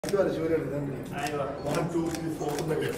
ഇത് വരച്ചുപോലെയാണ് ഇതാണ് one two three four എന്നൊക്കെ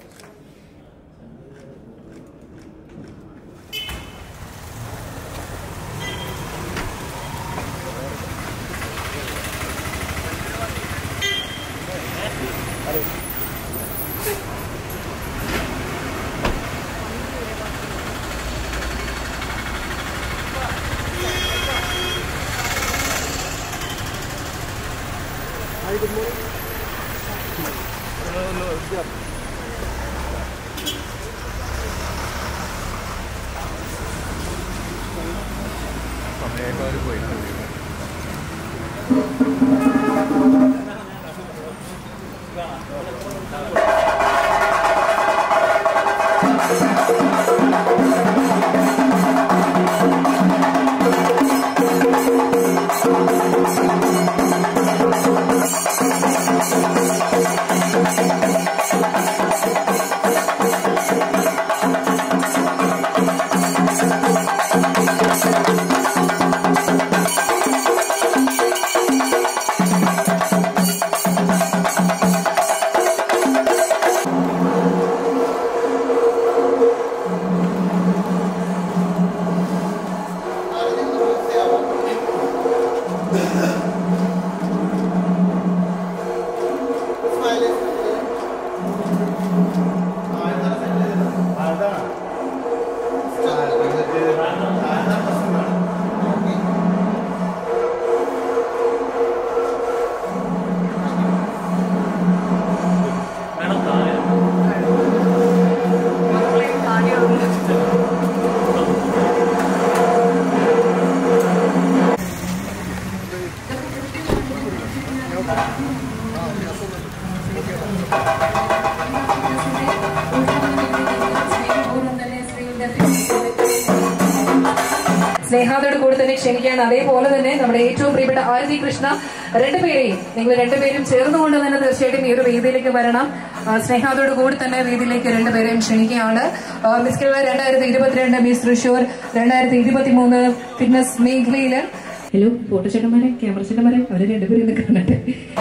സ്നേഹാദോട് കൂടെ തന്നെ ക്ഷണിക്കുകയാണ് അതേപോലെ തന്നെ നമ്മുടെ ഏറ്റവും പ്രിയപ്പെട്ട ആരതി കൃഷ്ണ രണ്ടുപേരെയും നിങ്ങൾ രണ്ടുപേരും ചേർന്നുകൊണ്ട് തന്നെ തീർച്ചയായിട്ടും ഈ ഒരു വേദിയിലേക്ക് വരണം ആ, സ്നേഹാദോട് കൂടി തന്നെ വേദിയിലേക്ക് രണ്ടുപേരെയും ക്ഷണിക്കുകയാണ് ആ, മിസ് കേരള രണ്ടായിരത്തി ഇരുപത്തിരണ്ട് മിസ് തൃശൂർ രണ്ടായിരത്തി ഇരുപത്തി മൂന്ന് ഫിറ്റ്നസ് മേഖലയില് ഹലോ ഫോട്ടോ ചേട്ടന്മാരെ ക്യാമറ ചേട്ടന്മാരെ അവരെ രണ്ടുപേരും നിൽക്കുന്നുണ്ട്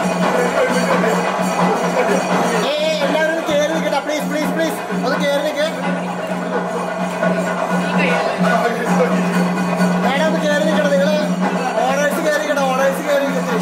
ഏയ് എല്ലാവരും കേറി നിൽക്കട്ടെ പ്ലീസ് പ്ലീസ് പ്ലീസ് ഒന്ന് കേറി നിൽക്കേ മാഡം ഒന്ന് കേറി നിൽക്കണം നിങ്ങൾ ഓണേഴ്സ് കേറി നിൽക്കണം ഓണേഴ്സ് കേറി നിൽക്കട്ടെ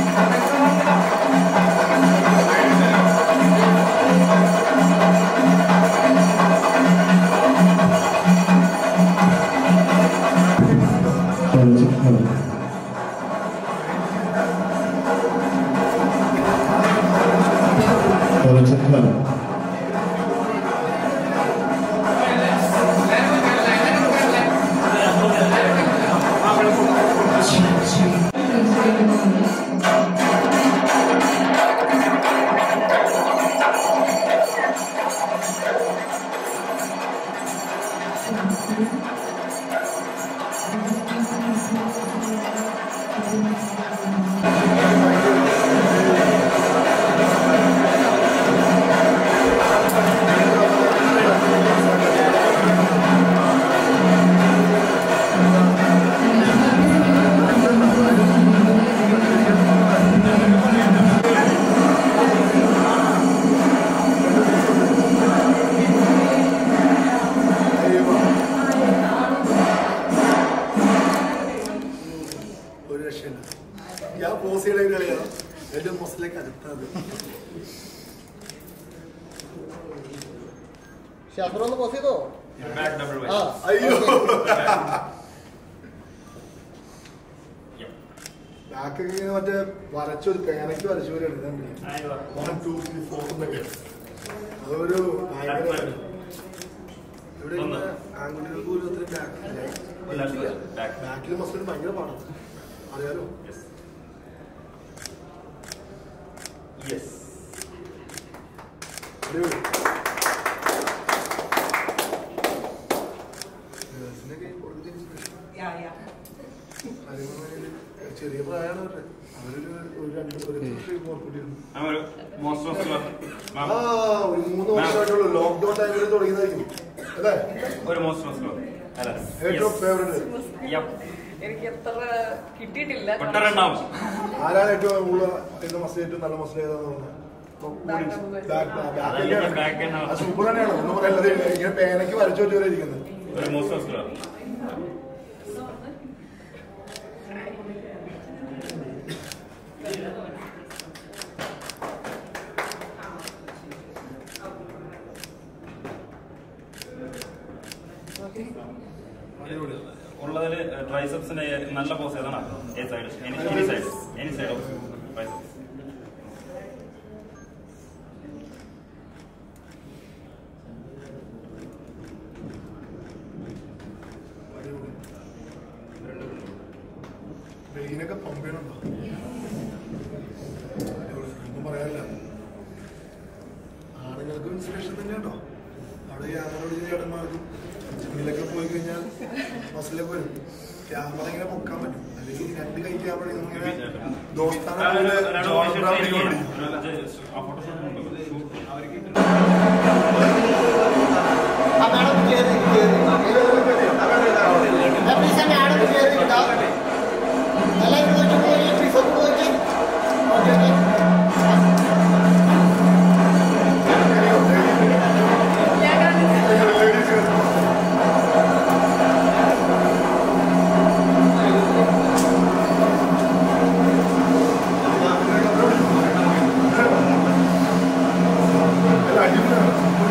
ഒരു രക്ഷയില്ല ഞാൻ പോസ് ചെയ്യണ കളിയാ എന്റെ പോസ്റ്റിലേക്ക് അടുത്തത് ഷഫർ ഒന്ന് പോസ് ചെയ്തോ ആ അയ്യോ ബാക്കൊക്കെ ഇങ്ങനെ മറ്റേ വരച്ചൊരു പേനയ്ക്ക് വരച്ച പോലെയാണ് ഇതാണ് വൺ ടു ത്രീ ഫോർ എന്നൊക്കെ അതൊരു ഭയങ്കര ഇവിടെ ഇങ്ങനെ ആൺകുട്ടികൾക്ക് പോലും അത്രയും ബാക്ക് ബാക്കിൽ മസിൽ ഭയങ്കര പാടാണ് അറിയാലോ അടിപൊളി. ഗേൾസിനൊക്കെ കൊടുക്കുന്ന inspiration. കാര്യങ്ങള് ചെറിയ പ്രായമാണ് അവരുടെ അവരൊരു ഒരു രണ്ട് ഒരു വർഷം ഓർക്കൂട്ടിയിരുന്നു മോസ്റ്റ് ഓഫ് ആ ഒരു മൂന്ന് വർഷമായിട്ടുള്ളൂ ലോക്ക്ഡൌൺ ടൈമിൽ തുടങ്ങിയതായിരിക്കും അല്ലേ ഒരു മോസ്റ്റ് മസ്ലോ അല്ല ഏറ്റവും ഫേവറേറ്റ് എനിക്ക് എത്ര കിട്ടിയിട്ടില്ല പെട്ടെണ്ണം ആരാണ് ഏറ്റവും കൂടുതൽ ഇന്ന് മസിൽ ഏറ്റവും നല്ല മസിൽ ഏതാന്ന് തോന്നുന്നത് Back end ആണ്. സൂപ്പർ തന്നെയാണ് ഒന്നും പറയാനുള്ളത് ഇങ്ങനെ പേനയ്ക്ക് വരച്ചു വെച്ച് വരെ ഇരിക്കുന്നത് ഒരു മോസ്റ്റ് മസ്ലോ ഉള്ളതിൽ ട്രൈസെപ്സിന്റെ നല്ല പോസ് ഏതാണ് a side any side any side of triceps വെയിനൊക്കെ പമ്പയണുണ്ടോ ഒന്നും പറയാനില്ല ആണുങ്ങൾക്കും ഇൻസ്പിറേഷൻ തന്നെയാണോ അവിടെ ക്യാമറ ചേട്ടന്മാർക്കും ജിമ്മിലൊക്കെ പോയി കഴിഞ്ഞാൽ ബസ്സിലൊക്കെ വരും ക്യാമറ ഇങ്ങനെ പൊക്കാൻ പറ്റും അല്ലെങ്കിൽ രണ്ട് കൈ ക്യാമറ ഇങ്ങനെ ദോസ്താനെ പോലെ ജോൺ ബ്രൗൺ ഇങ്ങനെ പിടിക്കും. ആ മാഡം കയറി കയറി പ്ലീസ് ആ മാഡം കയറി കേട്ടോ എല്ലാവരും നോക്കി പോയി പ്ലീസ് ഒന്ന് നോക്കി ഓക്കെ ഓക്കെ Ladies first. അല്ല, അടിപൊളിയാണ്.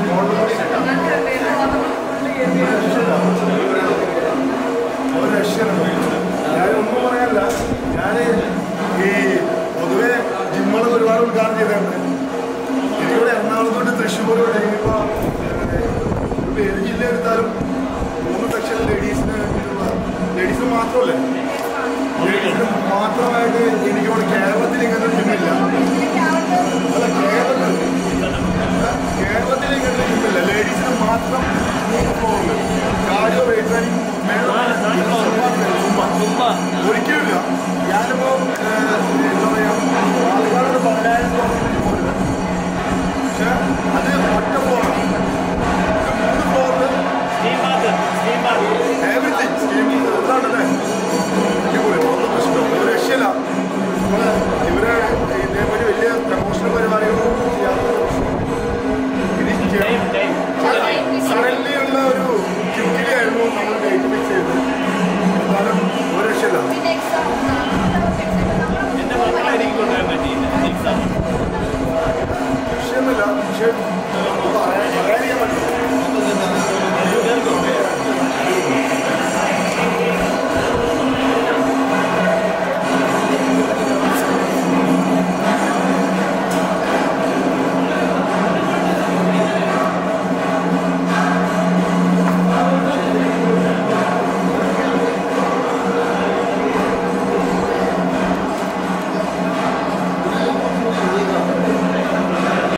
ഒരു രക്ഷയില്ല. ഞാനൊന്നും പറയാനില്ല ഞാൻ ഈ പൊതുവെ ജിമ്മുകൾ ഒരുപാട് ഉദ്ഘാടനം ചെയ്തിട്ടുണ്ട് എനിക്കിവിടെ എറണാകുളം തൊട്ട് തൃശ്ശൂർ വരെ ഇനിയിപ്പോ ഇപ്പൊ ഏത് ജില്ല എടുത്താലും മൂന്ന് സെക്ഷൻ ലേഡീസിന് വേണ്ടിയിട്ടുള്ള ലേഡീസിന് മാത്രമല്ലേ ലേഡീസിന് മാത്രമായിട്ട് എനിക്കിവിടെ കേരളത്തിൽ ഇങ്ങനെ ഒരു ജിമ്മില്ല അല്ല കേരളത്തിൽ കേരളത്തിൽ ഇങ്ങനെ ഒരു ജിമ്മില്ല ലേഡീസിന് മാത്രം മൂന്ന് ഫ്ലോറിൽ കാർഡിയോ വെയിറ്റ് ട്രെയിനിങ് ഒരിക്കലുമില്ല ഞാനിപ്പോ ഏഹ്, എന്താ പറയാ ആൾക്കാരോട് പതിനായിരം പോകുന്നത് പക്ഷെ അത് ഒറ്റ ഫ്ലോറാണ് മൂന്ന് ഫ്ലോറിൽ എവറിത്തിങ് സ്റ്റീമിങ് എന്താണല്ലേ അടിപൊളി ഒന്നും പ്രശ്നം ഒരു രക്ഷയില്ല നമ്മള് ഇവരെ ഇതേപോലെ വലിയ പ്രമോഷണൽ പരിപാടികളൊന്നും ചെയ്യാത്ത സഡൻലി ഉള്ള ഒരു ക്യൂക്കിലി ആയിരുന്നു നമ്മൾ ഡേറ്റ് ഫിക്സ് ചെയ്തത് എന്നാലും ഒരു രക്ഷയില്ല എന്റെ മക്കളെ എനിക്ക് കൊണ്ടുവരാൻ പറ്റിയില്ല എക്സാം വിഷയമല്ല പക്ഷെ